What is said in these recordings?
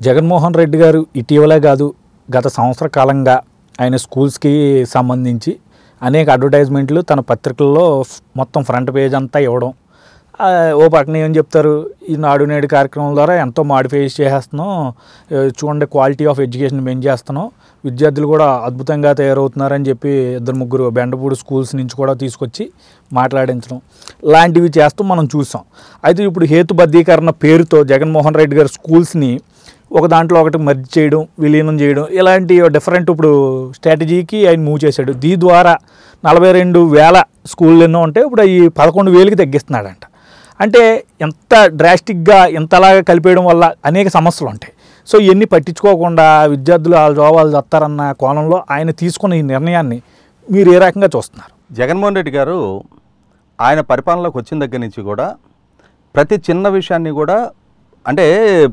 జగన్మోహన్ రెడ్డి గారు ఇటీవలే కాదు గత సంవత్సర కాలంగా ఆయన స్కూల్స్కి సంబంధించి అనేక అడ్వర్టైజ్మెంట్లు తన పత్రికల్లో మొత్తం ఫ్రంట్ పేజ్ అంతా ఇవ్వడం ఆ, ఓ పక్కన ఏం చెప్తారు ఈ నాడు నేడు కార్యక్రమం ద్వారా ఎంతో మాడిఫై చేసేస్తున్నాం ఆ, చూడండి క్వాలిటీ ఆఫ్ ఎడ్యుకేషన్ పెంచేస్తున్నాం విద్యార్థులు కూడా అద్భుతంగా తయారవుతున్నారని చెప్పి ఇద్దరు ముగ్గురు బెండపూడి స్కూల్స్ నుంచి కూడా తీసుకొచ్చి మాట్లాడించడం లాంటివి చేస్తూ మనం చూసాం అయితే ఇప్పుడు హేతుబద్ధీకరణ పేరుతో జగన్మోహన్ రెడ్డి గారి స్కూల్స్ని ఒక దాంట్లో ఒకటి మర్జ్ చేయడం విలీనం చేయడం ఇలాంటి డిఫరెంట్ ఇప్పుడు స్ట్రాటజీకి ఆయన మూవ్ చేశాడు దీని ద్వారా నలభై రెండు వేల స్కూళ్ళు ఎన్నో ఉంటే ఇప్పుడు ఈ పదకొండు వేలకి తగ్గిస్తున్నాడంట అంటే ఎంత డ్రాస్టిక్గా ఇంతలాగా కలిపేయడం వల్ల అనేక సమస్యలు ఉంటాయి సో ఇవన్నీ పట్టించుకోకుండా విద్యార్థులు వాళ్ళ జాబ్ వాళ్ళు చస్తారన్న కోణంలో ఆయన తీసుకున్న ఈ నిర్ణయాన్ని మీరు ఏ రకంగా చూస్తున్నారు జగన్మోహన్ రెడ్డి గారు ఆయన పరిపాలనలోకి వచ్చిన దగ్గర నుంచి కూడా ప్రతి చిన్న విషయాన్ని కూడా అంటే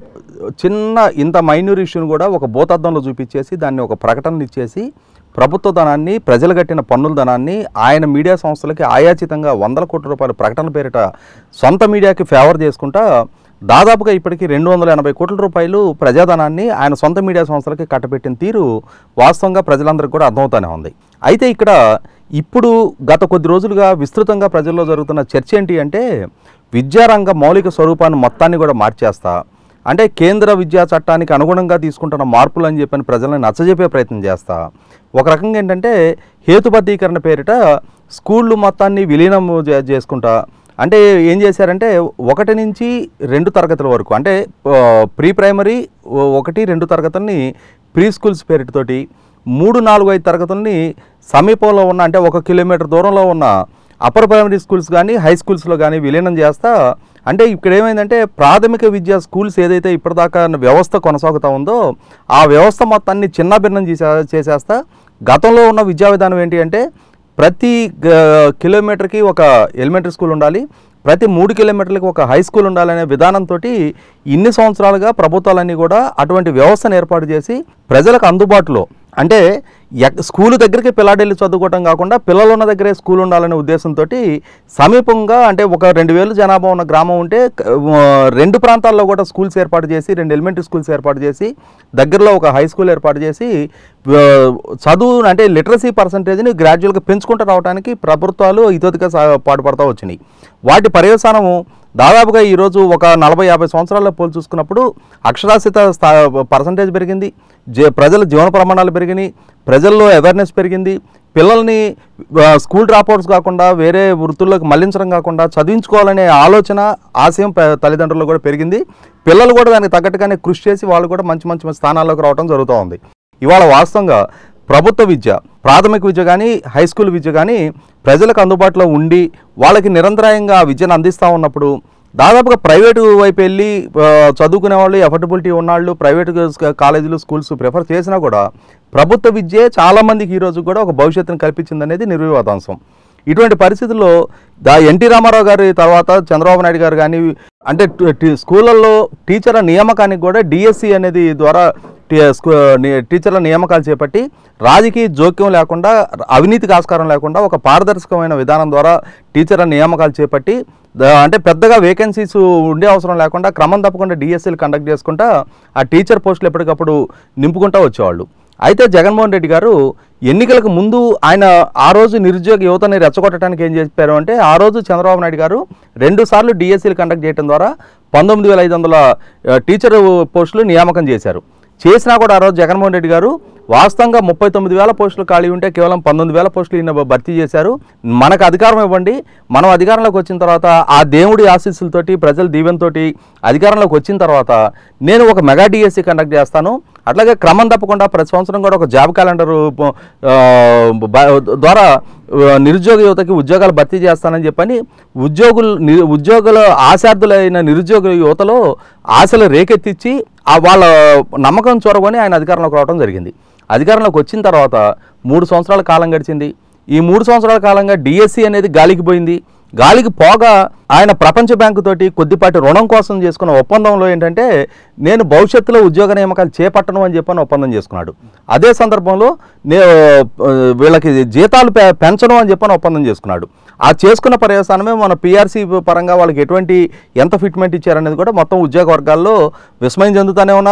చిన్న ఇంత మైన్యూర్ ఇష్యూని కూడా ఒక భూతద్దంలో చూపించేసి దాన్ని ఒక ప్రకటన ఇచ్చేసి ప్రభుత్వ ధనాన్ని ప్రజలు కట్టిన పన్నుల ధనాన్ని ఆయన మీడియా సంస్థలకి ఆయాచితంగా వందల కోట్ల రూపాయల ప్రకటన పేరిట సొంత మీడియాకి ఫేవర్ చేసుకుంటా దాదాపుగా ఇప్పటికీ రెండు వందల ఎనభై కోట్ల రూపాయలు ప్రజాధనాన్ని ఆయన సొంత మీడియా సంస్థలకి కట్టబెట్టిన తీరు వాస్తవంగా ప్రజలందరికీ కూడా అర్థమవుతానే ఉంది అయితే ఇక్కడ ఇప్పుడు గత కొద్ది రోజులుగా విస్తృతంగా ప్రజల్లో జరుగుతున్న చర్చ ఏంటి అంటే విద్యారంగ మౌలిక స్వరూపాన్ని మొత్తాన్ని కూడా మార్చేస్తా అంటే కేంద్ర విద్యా చట్టానికి అనుగుణంగా తీసుకుంటున్న మార్పులు అని చెప్పని ప్రజలను నచ్చజెప్పే ప్రయత్నం చేస్తా ఒక రకంగా ఏంటంటే హేతుబద్ధీకరణ పేరిట స్కూళ్ళు మొత్తాన్ని విలీనం చే- చేసుకుంటా అంటే ఏం చేశారంటే ఒకటి నుంచి రెండు తరగతుల వరకు అంటే ఆ, ప్రీ ప్రైమరీ ఓ- ఒకటి రెండు తరగతుల్ని ప్రీ స్కూల్స్ పేరిటతోటి మూడు నాలుగు ఐదు తరగతుల్ని సమీపంలో ఉన్న అంటే ఒక కిలోమీటర్ దూరంలో ఉన్న అప్పర్ ప్రైమరీ స్కూల్స్ కానీ హై స్కూల్స్లో కానీ విలీనం చేస్తా అంటే ఇక్కడ ఏమైందంటే ప్రాథమిక విద్యా స్కూల్స్ ఏదైతే ఇప్పటిదాకా వ్యవస్థ కొనసాగుతూ ఉందో ఆ వ్యవస్థ మొత్తాన్ని చిన్నభిన్నం చేసే చేసేస్తా గతంలో ఉన్న విద్యా విధానం ఏంటి అంటే ప్రతి గ- కిలోమీటర్కి ఒక ఎలిమెంటరీ స్కూల్ ఉండాలి ప్రతి మూడు కిలోమీటర్లకి ఒక హై స్కూల్ ఉండాలనే విధానంతో ఇన్ని సంవత్సరాలుగా ప్రభుత్వాలన్నీ కూడా అటువంటి వ్యవస్థను ఏర్పాటు చేసి ప్రజలకు అందుబాటులో అంటే ఎక్- స్కూల్ దగ్గరికి పిల్లాడెళ్ళి చదువుకోవటం కాకుండా పిల్లలు ఉన్న దగ్గరే స్కూల్ ఉండాలనే ఉద్దేశంతో సమీపంగా అంటే ఒక రెండు వేలు జనాభా ఉన్న గ్రామం ఉంటే క- ఆ, రెండు ప్రాంతాల్లో కూడా స్కూల్స్ ఏర్పాటు చేసి రెండు ఎలిమెంటరీ స్కూల్స్ ఏర్పాటు చేసి దగ్గరలో ఒక హై స్కూల్ ఏర్పాటు చేసి ఆ, చదువు అంటే లిటరసీ పర్సంటేజ్ని గ్రాడ్యువల్గా పెంచుకుంటూ రావడానికి ప్రభుత్వాలు ఇతోదిగా సా- పాటుపడతా వచ్చినాయి వాటి పర్యవసానము దాదాపుగా ఈరోజు ఒక నలభై యాభై సంవత్సరాల్లో పోల్చి చూసుకున్నప్పుడు అక్షరాస్యత స్థా పర్సంటేజ్ పెరిగింది జే ప్రజల జీవన ప్రమాణాలు పెరిగినాయి ప్రజల్లో అవేర్నెస్ పెరిగింది పిల్లల్ని ఆ, స్కూల్ డ్రాప్అవుట్స్ కాకుండా వేరే వృత్తుల్లోకి మళ్లించడం కాకుండా చదివించుకోవాలనే ఆలోచన ఆశయం ప- తల్లిదండ్రుల్లో కూడా పెరిగింది పిల్లలు కూడా దానికి తగ్గట్టుగానే కృషి చేసి వాళ్ళు కూడా మంచి మంచి స్థానాల్లోకి రావడం జరుగుతూ ఉంది ఇవాళ వాస్తవంగా ప్రభుత్వ విద్య ప్రాథమిక విద్య కానీ హై స్కూల్ విద్య కానీ ప్రజలకు అందుబాటులో ఉండి వాళ్ళకి నిరంతరాయంగా ఆ విద్యను అందిస్తూ ఉన్నప్పుడు దాదాపుగా ప్రైవేటు వైపు వెళ్ళి ఆ, చదువుకునే వాళ్ళు ఎఫర్టబిలిటీ ఉన్నవాళ్ళు ప్రైవేట్ కాలేజీలు స్కూల్స్ ప్రిఫర్ చేసినా కూడా ప్రభుత్వ విద్యే చాలామందికి ఈరోజు కూడా ఒక భవిష్యత్తును కల్పించింది అనేది నిర్వివాదాంశం ఇటువంటి పరిస్థితుల్లో దా ఎన్టీ రామారావు గారి తర్వాత చంద్రబాబు నాయుడు గారు కానీ అంటే టు- టి- స్కూళ్ళల్లో టీచర్ల నియామకానికి కూడా డిఎస్సి అనేది ద్వారా టీ- స్కూ- ని- టీచర్ల నియామకాలు చేపట్టి రాజకీయ జోక్యం లేకుండా అవినీతికి ఆస్కారం లేకుండా ఒక పారదర్శకమైన విధానం ద్వారా టీచర్ల నియామకాలు చేపట్టి ద- అంటే పెద్దగా వేకెన్సీస్ ఉండే అవసరం లేకుండా క్రమం తప్పకుండా డిఎస్సీలు కండక్ట్ చేసుకుంటా ఆ టీచర్ పోస్టులు ఎప్పటికప్పుడు నింపుకుంటా వచ్చేవాళ్ళు అయితే జగన్మోహన్ రెడ్డి గారు ఎన్నికలకు ముందు ఆయన ఆ రోజు నిరుద్యోగ యువతని రెచ్చగొట్టడానికి ఏం చెప్పారు అంటే ఆ రోజు చంద్రబాబు నాయుడు గారు రెండు సార్లు డిఎస్సీలు కండక్ట్ చేయడం ద్వారా పంతొమ్మిది వేల ఐదు వందల ఆ, టీచర్ పోస్టులు నియామకం చేశారు చేసినా కూడా ఆ రోజు జగన్మోహన్ రెడ్డి గారు వాస్తవంగా ముప్పై తొమ్మిది వేల పోస్టులు ఖాళీ ఉంటే కేవలం పంతొమ్మిది వేల పోస్టులు ఈయన భర్తీ చేశారు మనకు అధికారం ఇవ్వండి మనం అధికారంలోకి వచ్చిన తర్వాత ఆ దేవుడి ఆశీస్సులతోటి ప్రజల దీవెనతోటి అధికారంలోకి వచ్చిన తర్వాత నేను ఒక మెగా డిఎస్సి కండక్ట్ చేస్తాను అట్లాగే క్రమం తప్పకుండా ప్రతి సంవత్సరం కూడా ఒక జాబ్ క్యాలెండర్ ద్వారా ఆ, నిరుద్యోగ యువతకి ఉద్యోగాలు భర్తీ చేస్తానని చెప్పని ఉద్యోగులు ని- ఉద్యోగుల ఆశార్థులైన నిరుద్యోగ యువతలో ఆశలు రేకెత్తించి ఆ వాళ్ళ నమ్మకం చొరవని ఆయన అధికారంలోకి రావడం జరిగింది అధికారంలోకి వచ్చిన తర్వాత మూడు సంవత్సరాల కాలం గడిచింది ఈ మూడు సంవత్సరాల కాలంగా డిఎస్సి అనేది గాలికి పోయింది గాలికి పోగా ఆయన ప్రపంచ బ్యాంకు తోటి కొద్దిపాటి రుణం కోసం చేసుకున్న ఒప్పందంలో ఏంటంటే నేను భవిష్యత్తులో ఉద్యోగ నియామకాలు చేపట్టను అని చెప్పని ఒప్పందం చేసుకున్నాడు అదే సందర్భంలో నే ఆ, వీళ్ళకి జీతాలు పె- పెంచను అని చెప్పని ఒప్పందం చేసుకున్నాడు ఆ చేసుకున్న పర్యవసానమే మన పిఆర్సీ పరంగా వాళ్ళకి ఎటువంటి ఎంత ఫిట్మెంట్ ఇచ్చారనేది కూడా మొత్తం ఉద్యోగ వర్గాల్లో విస్మయం చెందుతూనే ఉన్నారు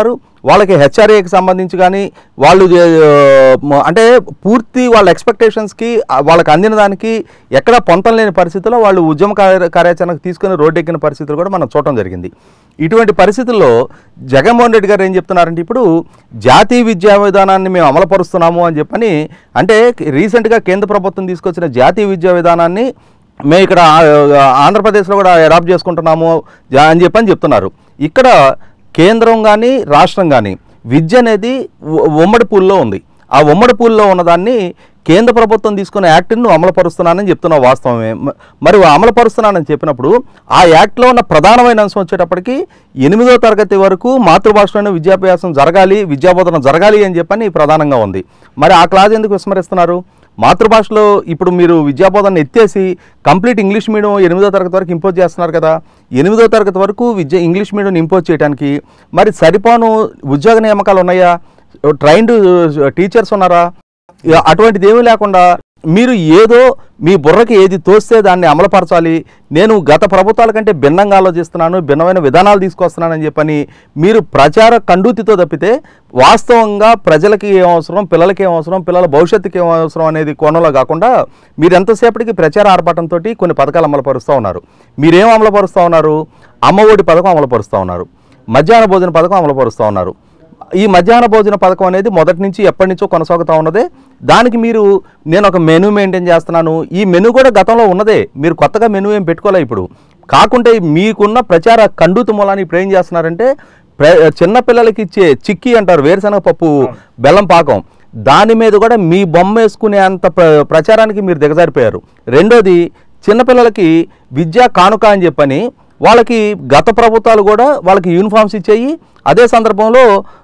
వాళ్ళకి హెచ్ఆర్ఏకి సంబంధించి కానీ వాళ్ళు ఏ, మ- అంటే పూర్తి వాళ్ళ ఎక్స్పెక్టేషన్స్కి వాళ్ళకి అందిన దానికి ఎక్కడ పొంతం లేని పరిస్థితుల్లో వాళ్ళు ఉద్యమ కార్య- కార్యాచరణకు తీసుకుని రోడ్డెక్కిన పరిస్థితులు కూడా మనం చూడటం జరిగింది ఇటువంటి పరిస్థితుల్లో జగన్మోహన్ రెడ్డి గారు ఏం చెప్తున్నారంటే ఇప్పుడు జాతీయ విద్యా విధానాన్ని మేము అమలుపరుస్తున్నాము అని చెప్పని అంటే రీసెంట్గా కేంద్ర ప్రభుత్వం తీసుకొచ్చిన జాతీయ విద్యా విధానాన్ని మేము ఇక్కడ ఆ- ఆంధ్రప్రదేశ్లో కూడా అడాప్ట్ చేసుకుంటున్నాము జా- అని చెప్పని చెప్తున్నారు ఇక్కడ కేంద్రం కానీ రాష్ట్రం కానీ విద్య అనేది ఉ- ఉమ్మడి పూల్లో ఉంది ఆ ఉమ్మడి పూల్లో ఉన్నదాన్ని కేంద్ర ప్రభుత్వం తీసుకున్న యాక్ట్ని నువ్వు అమలుపరుస్తున్నానని చెప్తున్నావు వాస్తవమే మ- మరి అమలుపరుస్తున్నానని చెప్పినప్పుడు ఆ యాక్ట్లో ఉన్న ప్రధానమైన అంశం వచ్చేటప్పటికి ఎనిమిదో తరగతి వరకు మాతృభాషలోనే విద్యాభ్యాసం జరగాలి విద్యాబోధన జరగాలి అని చెప్పని ప్రధానంగా ఉంది మరి ఆ క్లాజ్ ఎందుకు విస్మరిస్తున్నారు మాతృభాషలో ఇప్పుడు మీరు విద్యాబోధన ఎత్తేసి కంప్లీట్ ఇంగ్లీష్ మీడియం ఎనిమిదో తరగతి వరకు ఇంపోజ్ చేస్తున్నారు కదా ఎనిమిదో తరగతి వరకు విద్య ఇంగ్లీష్ మీడియం ఇంపోజ్ చేయడానికి మరి సరిపోను ఉద్యోగ నియామకాలు ఉన్నాయా ట్రైన్డ్ టీచర్స్ ఉన్నారా ఇక అటువంటిది ఏమీ లేకుండా మీరు ఏదో మీ బుర్రకి ఏది తోస్తే దాన్ని అమలుపరచాలి నేను గత ప్రభుత్వాల కంటే భిన్నంగా ఆలోచిస్తున్నాను భిన్నమైన విధానాలు తీసుకొస్తున్నానని చెప్పని మీరు ప్రచార కండూతితో తప్పితే వాస్తవంగా ప్రజలకి ఏం అవసరం పిల్లలకి ఏం అవసరం పిల్లల భవిష్యత్తుకి ఏం అవసరం అనేది కోణంలో కాకుండా మీరు ఎంతసేపటికి ప్రచార ఆర్భాటంతో కొన్ని పథకాలు అమలుపరుస్తూ ఉన్నారు మీరేం అమలుపరుస్తూ ఉన్నారు అమ్మఒడి పథకం అమలుపరుస్తూ ఉన్నారు మధ్యాహ్న భోజన పథకం అమలుపరుస్తూ ఉన్నారు ఈ మధ్యాహ్న భోజన పథకం అనేది మొదటి నుంచి ఎప్పటి నుంచో కొనసాగుతూ ఉన్నదే దానికి మీరు నేను ఒక మెనూ మెయింటైన్ చేస్తున్నాను ఈ మెనూ కూడా గతంలో ఉన్నదే మీరు కొత్తగా మెనూ ఏం పెట్టుకోలే ఇప్పుడు కాకుంటే మీకున్న ప్రచార కండూత మూలాన్ని ఇప్పుడు ఏం చేస్తున్నారంటే ప్ర చిన్న పిల్లలకి ఇచ్చే చిక్కీ అంటారు వేరుశనగ పప్పు బెల్లం పాకం దాని మీద కూడా మీ బొమ్మ వేసుకునే అంత ప్ర- ప్రచారానికి మీరు దిగజారిపోయారు రెండోది చిన్నపిల్లలకి విద్యా కానుక అని చెప్పని వాళ్ళకి గత ప్రభుత్వాలు కూడా వాళ్ళకి యూనిఫామ్స్ ఇచ్చేయి అదే సందర్భంలో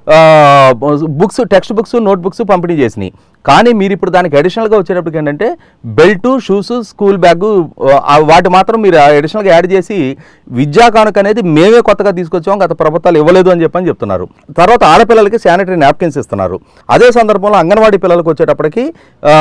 books text books note books పంపిణీ చేసినాయి కానీ మీరు ఇప్పుడు దానికి అడిషనల్గా వచ్చేటప్పటికి ఏంటంటే బెల్ట్ షూస్ స్కూల్ బ్యాగ్ వాటి మాత్రం మీరు అడిషనల్గా యాడ్ చేసి విద్యా కానుక అనేది మేమే కొత్తగా తీసుకొచ్చాం గత ప్రభుత్వాలు ఇవ్వలేదు అని చెప్పని చెప్తున్నారు తర్వాత ఆడపిల్లలకి శానిటరీ నాప్కిన్స్ ఇస్తున్నారు అదే సందర్భంలో అంగన్వాడీ పిల్లలకు వచ్చేటప్పటికి ఆ,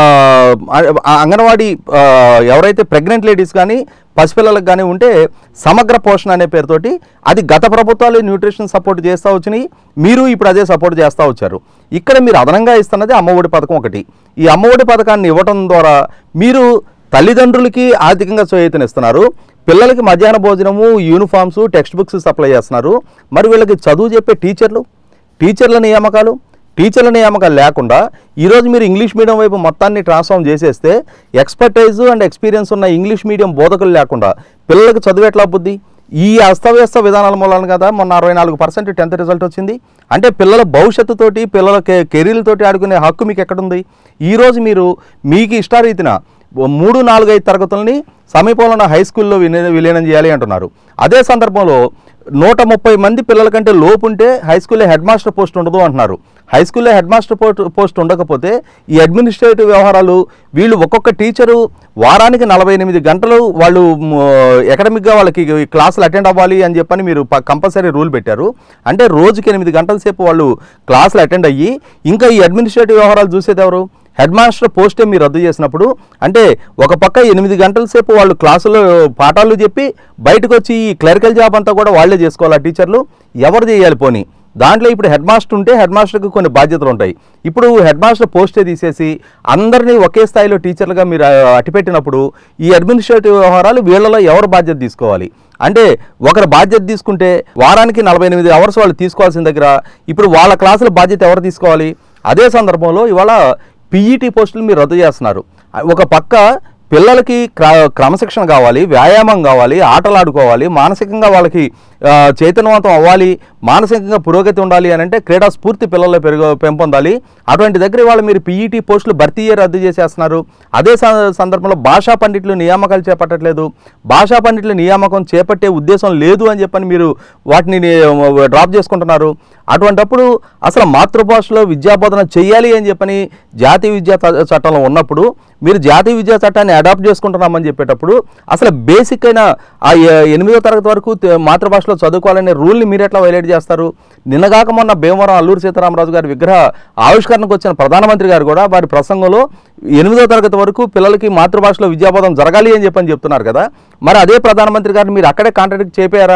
ఆ అంగన్వాడీ ఆ, ఎవరైతే ప్రెగ్నెంట్ లేడీస్ కానీ పసిపిల్లలకు కానీ ఉంటే సమగ్ర పోషణ అనే పేరుతోటి అది గత ప్రభుత్వాలు న్యూట్రిషన్ సపోర్ట్ చేస్తూ వచ్చినాయి మీరు ఇప్పుడు అదే సపోర్ట్ చేస్తూ వచ్చారు ఇక్కడ మీరు అదనంగా ఇస్తున్నది అమ్మఒడి పథకం ఒకటి ఈ అమ్మఒడి పథకాన్ని ఇవ్వటం ద్వారా మీరు తల్లిదండ్రులకి ఆర్థికంగా చేయూతనిస్తున్నారు పిల్లలకి మధ్యాహ్న భోజనము యూనిఫామ్స్ టెక్స్ట్ బుక్స్ సప్లై చేస్తున్నారు మరి వీళ్ళకి చదువు చెప్పే టీచర్లు టీచర్ల నియామకాలు టీచర్ల నియామకాలు లేకుండా ఈరోజు మీరు ఇంగ్లీష్ మీడియం వైపు మొత్తాన్ని ట్రాన్స్ఫార్మ్ చేసేస్తే ఎక్స్పర్టైజ్ అండ్ ఎక్స్పీరియన్స్ ఉన్న ఇంగ్లీష్ మీడియం బోధకులు లేకుండా పిల్లలకు చదువు ఎట్లా బుద్ధి ఈ అస్తవ్యస్త విధానాల మూలాన కదా మొన్న అరవై నాలుగు పర్సెంట్ టెన్త్ రిజల్ట్ వచ్చింది అంటే పిల్లల భవిష్యత్తుతోటి పిల్లల కె- కెరీర్లతోటి ఆడుకునే హక్కు మీకు ఎక్కడుంది ఈరోజు మీరు మీకు ఇష్టారీతిన మూడు నాలుగు ఐదు తరగతులని సమీపంలో ఉన్న హై స్కూల్లో విలీన విలీనం చేయాలి అంటున్నారు అదే సందర్భంలో నూట ముప్పై మంది పిల్లల కంటే లోపు ఉంటే హై స్కూల్లో హెడ్ మాస్టర్ పోస్ట్ ఉండదు అంటున్నారు హై స్కూల్లో హెడ్ మాస్టర్ పోస్ట్ పోస్ట్ ఉండకపోతే ఈ అడ్మినిస్ట్రేటివ్ వ్యవహారాలు వీళ్ళు ఒక్కొక్క టీచరు వారానికి నలభై ఎనిమిది గంటలు వాళ్ళు ఎకడమిక్గా వాళ్ళకి క్లాసులు అటెండ్ అవ్వాలి అని చెప్పని మీరు కంపల్సరీ రూల్ పెట్టారు అంటే రోజుకి ఎనిమిది గంటల సేపు వాళ్ళు క్లాసులు అటెండ్ అయ్యి ఇంకా ఈ అడ్మినిస్ట్రేటివ్ వ్యవహారాలు చూసేది ఎవరు హెడ్ మాస్టర్ పోస్టే మీరు రద్దు చేసినప్పుడు అంటే ఒక పక్క ఎనిమిది గంటల సేపు వాళ్ళు క్లాసులో పాఠాలు చెప్పి బయటకు వచ్చి ఈ క్లరికల్ జాబ్ అంతా కూడా వాళ్ళే చేసుకోవాలి ఆ టీచర్లు ఎవరు చేయాలి పోనీ దాంట్లో ఇప్పుడు హెడ్ మాస్టర్ ఉంటే హెడ్ మాస్టర్కి కొన్ని బాధ్యతలు ఉంటాయి ఇప్పుడు హెడ్ మాస్టర్ పోస్టే తీసేసి అందరినీ ఒకే స్థాయిలో టీచర్లుగా మీరు ఆ, అట్టిపెట్టినప్పుడు ఈ అడ్మినిస్ట్రేటివ్ వ్యవహారాలు వీళ్ళలో ఎవరు బాధ్యత తీసుకోవాలి అంటే ఒకరు బాధ్యత తీసుకుంటే వారానికి నలభై ఎనిమిది అవర్స్ వాళ్ళు తీసుకోవాల్సిన దగ్గర ఇప్పుడు వాళ్ళ క్లాసుల బాధ్యత ఎవరు తీసుకోవాలి అదే సందర్భంలో ఇవాళ పీఈటీ పోస్టులు మీరు రద్దు చేస్తున్నారు ఒక పక్క పిల్లలకి క్ర క్రమశిక్షణ కావాలి వ్యాయామం కావాలి ఆటలు ఆడుకోవాలి మానసికంగా వాళ్ళకి ఆ, చైతన్యవంతం అవ్వాలి మానసికంగా పురోగతి ఉండాలి అని అంటే క్రీడా స్ఫూర్తి పిల్లల్లో పెరుగు పెంపొందాలి అటువంటి దగ్గర వాళ్ళు మీరు పీఈటీ పోస్టులు భర్తీయే రద్దు చేసేస్తున్నారు అదే స- సందర్భంలో భాషా పండితులు నియామకాలు చేపట్టట్లేదు భాషా పండితుల నియామకం చేపట్టే ఉద్దేశం లేదు అని చెప్పని మీరు వాటిని ని- డ్రాప్ చేసుకుంటున్నారు అటువంటప్పుడు అసలు మాతృభాషలో విద్యాబోధన చేయాలి అని చెప్పని జాతీయ విద్యా చ- చట్టంలో ఉన్నప్పుడు మీరు జాతీయ విద్యా చట్టాన్ని అడాప్ట్ చేసుకుంటున్నామని చెప్పేటప్పుడు అసలు బేసిక్ అయిన ఆ ఎ- ఎనిమిదో తరగతి వరకు తె- మాతృభాషలో చదువుకోవాలనే రూల్ని మీరు ఎట్లా వైలేట్ చేస్తారు నిన్నగాక మొన్న భీమవరం అల్లూరు సీతారామరాజు గారి విగ్రహ ఆవిష్కరణకు వచ్చిన ప్రధానమంత్రి గారు కూడా వారి ప్రసంగంలో ఎనిమిదో తరగతి వరకు పిల్లలకి మాతృభాషలో విద్యాబోధన జరగాలి అని చెప్పని చెప్తున్నారు కదా మరి అదే ప్రధానమంత్రి గారిని మీరు అక్కడే కాంట్రాక్ట్ చేపారా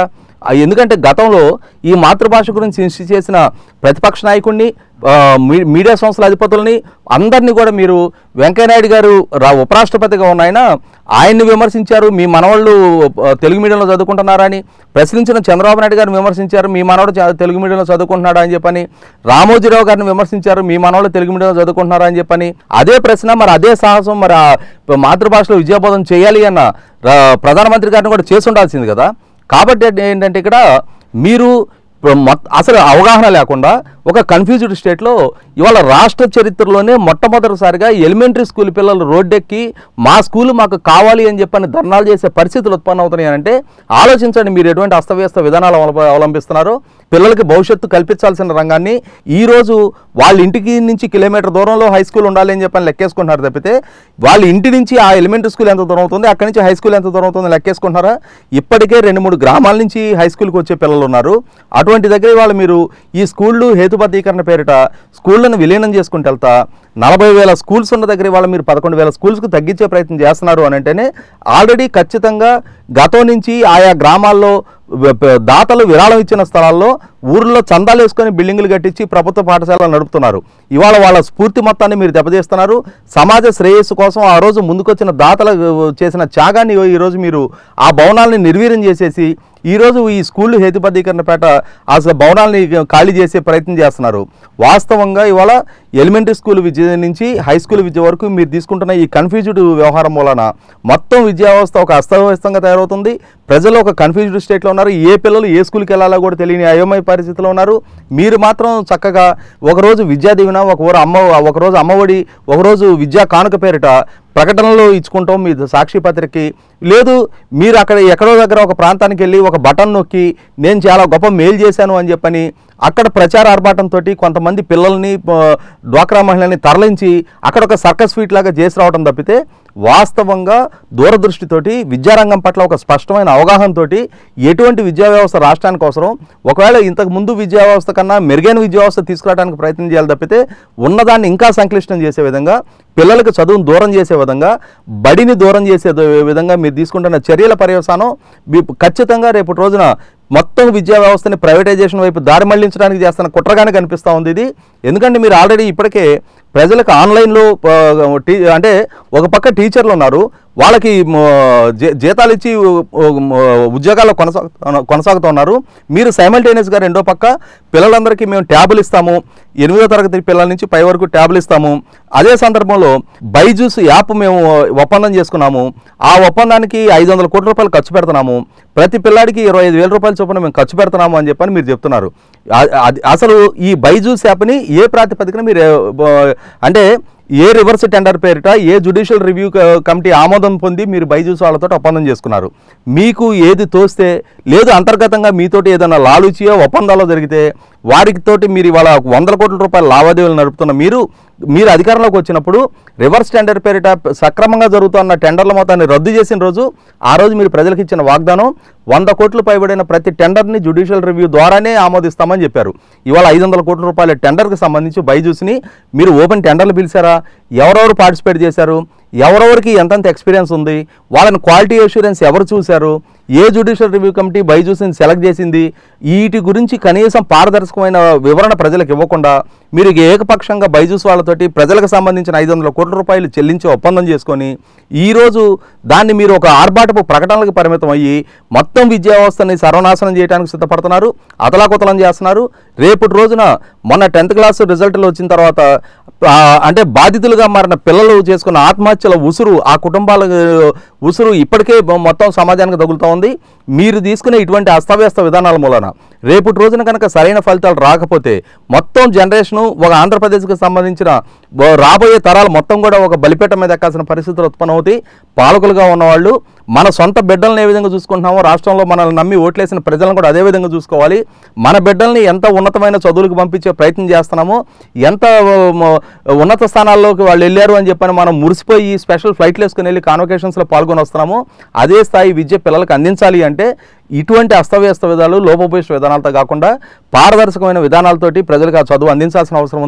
ఆ, ఎందుకంటే గతంలో ఈ మాతృభాష గురించి ఇన్సిస్ట్ చేసిన ప్రతిపక్ష నాయకుడిని ఆ, మీ- మీడియా సంస్థల అధిపతుల్ని అందరినీ కూడా మీరు వెంకయ్యనాయుడు గారు రా ఉపరాష్ట్రపతిగా ఉన్న ఆయన ఆయన్ని విమర్శించారు మీ మనవాళ్ళు ఆ, తెలుగు మీడియంలో చదువుకుంటున్నారని ప్రశ్నించిన చంద్రబాబు నాయుడు గారిని విమర్శించారు మీ మనవాడు చ- తెలుగు మీడియంలో చదువుకుంటున్నాడా అని చెప్పని రామోజీరావు గారిని విమర్శించారు మీ మనవాళ్ళు తెలుగు మీడియంలో చదువుకుంటున్నారా అని చెప్పని అదే ప్రశ్న మరి అదే సాహసం మరి ఆ మాతృభాషలో విద్యాబోధన చేయాలి అన్న రా- ప్రధానమంత్రి గారిని కూడా చేసి ఉండాల్సింది కదా కాబట్టి ఏంటంటే ఇక్కడ మీరు ఇప్పుడు మొత్త- అసలు అవగాహన లేకుండా ఒక కన్ఫ్యూజ్డ్ స్టేట్లో ఇవాళ రాష్ట్ర చరిత్రలోనే మొట్టమొదటిసారిగా ఎలిమెంటరీ స్కూల్ పిల్లలు రోడ్డెక్కి మా స్కూల్ మాకు కావాలి అని చెప్పని ధర్నాలు చేసే పరిస్థితులు ఉత్పన్న అవుతున్నాయి అంటే ఆలోచించండి మీరు ఎటువంటి అస్తవ్యస్త విధానాలు అవలంబ- అవలంబిస్తున్నారో పిల్లలకి భవిష్యత్తు కల్పించాల్సిన రంగాన్ని ఈ రోజు వాళ్ళ ఇంటికి నుంచి కిలోమీటర్ దూరంలో హై స్కూల్ ఉండాలి అని చెప్పని లెక్కేసుకుంటున్నారు తప్పితే వాళ్ళ ఇంటి నుంచి ఆ ఎలిమెంటరీ స్కూల్ ఎంత దూరం అవుతుంది అక్కడి నుంచి హై స్కూల్ ఎంత దూరం అవుతుంది లెక్కేసుకుంటున్నారా ఇప్పటికే రెండు మూడు గ్రామాల నుంచి హై స్కూల్కి వచ్చే పిల్లలు ఉన్నారు అటువంటి దగ్గర వాళ్ళు మీరు ఈ స్కూళ్ళు హేతుబద్ధీకరణ పేరిట స్కూళ్ళను విలీనం చేసుకుంటూ వెళ్తా నలభై వేల స్కూల్స్ ఉన్న దగ్గర వాళ్ళు మీరు పదకొండు వేల స్కూల్స్కి తగ్గించే ప్రయత్నం చేస్తున్నారు అని అంటేనే ఆల్రెడీ ఖచ్చితంగా గతం నుంచి ఆయా గ్రామాల్లో వ- ప- దాతలు విరాళం ఇచ్చిన స్థలాల్లో ఊర్లో చందాలు వేసుకొని బిల్డింగులు కట్టించి ప్రభుత్వ పాఠశాలలు నడుపుతున్నారు ఇవాళ వాళ్ళ స్ఫూర్తి మొత్తాన్ని మీరు దెబ్బతీస్తున్నారు సమాజ శ్రేయస్సు కోసం ఆ రోజు ముందుకొచ్చిన దాతలు చేసిన త్యాగాన్ని ఈరోజు మీరు ఆ భవనాల్ని నిర్వీర్యం చేసేసి ఈరోజు ఈ స్కూళ్ళు హేతుబద్ధీకరణ పేట అసలు భవనాల్ని ఖాళీ చేసే ప్రయత్నం చేస్తున్నారు వాస్తవంగా ఇవాళ ఎలిమెంటరీ స్కూల్ విద్య నుంచి హై స్కూల్ విద్య వరకు మీరు తీసుకుంటున్న ఈ కన్ఫ్యూజ్డ్ వ్యవహారం వలన మొత్తం విద్యా వ్యవస్థ ఒక అస్తవ్యస్తంగా తయారవుతుంది ప్రజలు ఒక కన్ఫ్యూజ్డ్ స్టేట్లో ఉన్నారు ఏ పిల్లలు ఏ స్కూల్కి వెళ్ళాలో కూడా తెలియని అయోమయ పరిస్థితిలో ఉన్నారు మీరు మాత్రం చక్కగా ఒకరోజు విద్యా దీవెన ఒక ఊరు అమ్మ ఒకరోజు అమ్మఒడి ఒకరోజు విద్యా కానుక పేరిట ప్రకటనలు ఇచ్చుకుంటాం మీ సాక్షి పత్రికకి లేదు మీరు అక్కడ ఎక్కడో దగ్గర ఒక ప్రాంతానికి వెళ్ళి ఒక బటన్ నొక్కి నేను చాలా గొప్ప మేలు చేశాను అని చెప్పని అక్కడ ప్రచార ఆర్భాటంతో కొంతమంది పిల్లల్ని ఆ, డ్వాక్రా మహిళల్ని తరలించి అక్కడ ఒక సర్కస్ ఫీట్ లాగా చేసి రావడం తప్పితే వాస్తవంగా దూరదృష్టితోటి విద్యారంగం పట్ల ఒక స్పష్టమైన అవగాహనతోటి ఎటువంటి విద్యా వ్యవస్థ రాష్ట్రానికి అవసరం ఒకవేళ ఇంతకు ముందు విద్యా వ్యవస్థ కన్నా మెరుగైన విద్యా వ్యవస్థ తీసుకురావడానికి ప్రయత్నం చేయాలి తప్పితే ఉన్నదాన్ని ఇంకా సంక్లిష్టం చేసే విధంగా పిల్లలకు చదువును దూరం చేసే విధంగా బడిని దూరం చేసే ద- విధంగా మీరు తీసుకుంటున్న చర్యల పర్యవసానం మీ- ఖచ్చితంగా రేపటి రోజున మొత్తం విద్యా వ్యవస్థని ప్రైవేటైజేషన్ వైపు దారి మళ్లించడానికి చేస్తున్న కుట్రగానే కనిపిస్తూ ఉంది ఇది ఎందుకంటే మీరు ఆల్రెడీ ఇప్పటికే ప్రజలకు ఆన్లైన్లో ఆ, టీ అంటే ఒక పక్క టీచర్లు ఉన్నారు వాళ్ళకి మ, జీ- జీతాలు ఇచ్చి ఉ- ఉ- ఉద్యోగాల్లో కొనసాగు కొనసాగుతున్నారు మీరు సైమల్టేనియస్గా రెండో పక్క పిల్లలందరికీ మేము ట్యాబులు ఇస్తాము ఎనిమిదో తరగతి పిల్లల నుంచి పై వరకు ట్యాబులు ఇస్తాము అదే సందర్భంలో బైజూస్ యాప్ మేము ఒప్పందం చేసుకున్నాము ఆ ఒప్పందానికి ఐదు వందల కోట్ల రూపాయలు ఖర్చు పెడుతున్నాము ప్రతి పిల్లాడికి ఇరవై ఐదు వేల రూపాయల చొప్పున మేము ఖర్చు పెడుతున్నాము అని చెప్పని మీరు చెప్తున్నారు ఆ- అది- అసలు ఈ బైజూస్ యాప్ని ఏ ప్రాతిపదికన మీరు ఆ, అంటే ఏ రివర్స్ టెండర్ పేరిట ఏ జుడిషియల్ రివ్యూ క- కమిటీ ఆమోదం పొంది మీరు బైజూస్ వాళ్ళతో ఒప్పందం చేసుకున్నారు మీకు ఏది తోస్తే లేదు అంతర్గతంగా మీతోటి ఏదైనా లాలుచియో ఒప్పందాలు జరిగితే వారికి తోటి మీరు ఇవాళ వందల కోట్ల రూపాయల లావాదేవీలు నడుపుతున్న మీరు మీరు అధికారంలోకి వచ్చినప్పుడు రివర్స్ టెండర్ పేరిట సక్రమంగా జరుగుతున్న టెండర్ల మొత్తాన్ని రద్దు చేసిన రోజు ఆ రోజు మీరు ప్రజలకు ఇచ్చిన వాగ్దానం వంద కోట్లు పైబడిన ప్రతి టెండర్ని జ్యుడిషియల్ రివ్యూ ద్వారానే ఆమోదిస్తామని చెప్పారు ఇవాళ ఐదు వందల కోట్ల రూపాయల టెండర్కి సంబంధించి బైజూస్ని మీరు ఓపెన్ టెండర్లు పిలిచారా ఎవరెవరు పార్టిసిపేట్ చేశారు ఎవరెవరికి ఎంతెంత ఎక్స్పీరియన్స్ ఉంది వాళ్ళని క్వాలిటీ అష్యూరెన్స్ ఎవరు చూశారు ఏ జ్యుడిషియల్ రివ్యూ కమిటీ బైజూస్ని సెలెక్ట్ చేసింది వీటి గురించి కనీసం పారదర్శకమైన వివరణ ప్రజలకు ఇవ్వకుండా మీరు ఏకపక్షంగా బైజూస్ వాళ్ళతోటి ప్రజలకు సంబంధించిన ఐదు వందల కోట్ల రూపాయలు చెల్లించి ఒప్పందం చేసుకొని ఈరోజు దాన్ని మీరు ఒక ఆర్భాటపు ప్రకటనలకు పరిమితం అయ్యి మొత్తం విద్యా వ్యవస్థని సర్వనాశనం చేయడానికి సిద్ధపడుతున్నారు అతలాకుతలం చేస్తున్నారు రేపటి రోజున మొన్న టెన్త్ క్లాస్ రిజల్ట్లు వచ్చిన తర్వాత ఆ, అంటే బాధితులుగా మారిన పిల్లలు చేసుకున్న ఆత్మహత్యల ఉసురు ఆ కుటుంబాల ఆ, ఉసురు ఇప్పటికే మొ- మొత్తం సమాజానికి తగులుతూ ఉంది మీరు తీసుకునే ఇటువంటి అస్తవ్యస్త విధానాల మూలన రేపటి రోజున కనుక సరైన ఫలితాలు రాకపోతే మొత్తం జనరేషను ఒక ఆంధ్రప్రదేశ్కి సంబంధించిన బ- రాబోయే తరాలు మొత్తం కూడా ఒక బలిపేట మీద ఎక్కాల్సిన పరిస్థితులు ఉత్పన్నమవుతాయి పాలకులుగా ఉన్నవాళ్ళు మన సొంత బిడ్డలను ఏ విధంగా చూసుకుంటున్నామో రాష్ట్రంలో మనల్ని నమ్మి ఓట్లేసిన ప్రజలను కూడా అదే విధంగా చూసుకోవాలి మన బిడ్డల్ని ఎంత ఉన్నతమైన చదువులకు పంపించే ప్రయత్నం చేస్తున్నామో ఎంత మ, ఉన్నత స్థానాల్లోకి వాళ్ళు వెళ్ళారు అని చెప్పని మనం మురిసిపోయి స్పెషల్ ఫ్లైట్లు వేసుకుని వెళ్ళి కాన్వకేషన్స్లో పాల్గొని వస్తున్నామో అదే స్థాయి విద్య పిల్లలకు అందించాలి అంటే ఇటువంటి అస్తవ్యస్త విధాలు లోపభూయిష్ట విధానాలతో కాకుండా పారదర్శకమైన విధానాలతోటి ప్రజలకు ఆ చదువు అందించాల్సిన అవసరం ఉంది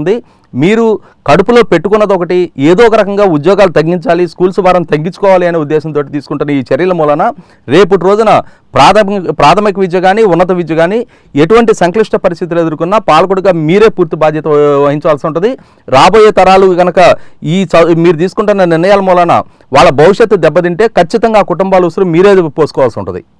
మీరు కడుపులో పెట్టుకున్నది ఒకటి ఏదో ఒక రకంగా ఉద్యోగాలు తగ్గించాలి స్కూల్స్ భారం తగ్గించుకోవాలి అనే ఉద్దేశంతో తీసుకుంటున్న ఈ చర్యల మూలన రేపటి రోజున ప్రాథమిక ప్రాథమిక విద్య కానీ ఉన్నత విద్య కానీ ఎటువంటి సంక్లిష్ట పరిస్థితులు ఎదుర్కొన్నా పాలకుడిగా మీరే పూర్తి బాధ్యత వహ- వహించాల్సి ఉంటుంది రాబోయే తరాలు కనుక ఈ చ- మీరు తీసుకుంటున్న నిర్ణయాల మూలన వాళ్ళ భవిష్యత్తు దెబ్బతింటే ఖచ్చితంగా ఆ కుటుంబాల ఉసురు మీరే పోసుకోవాల్సి ఉంటుంది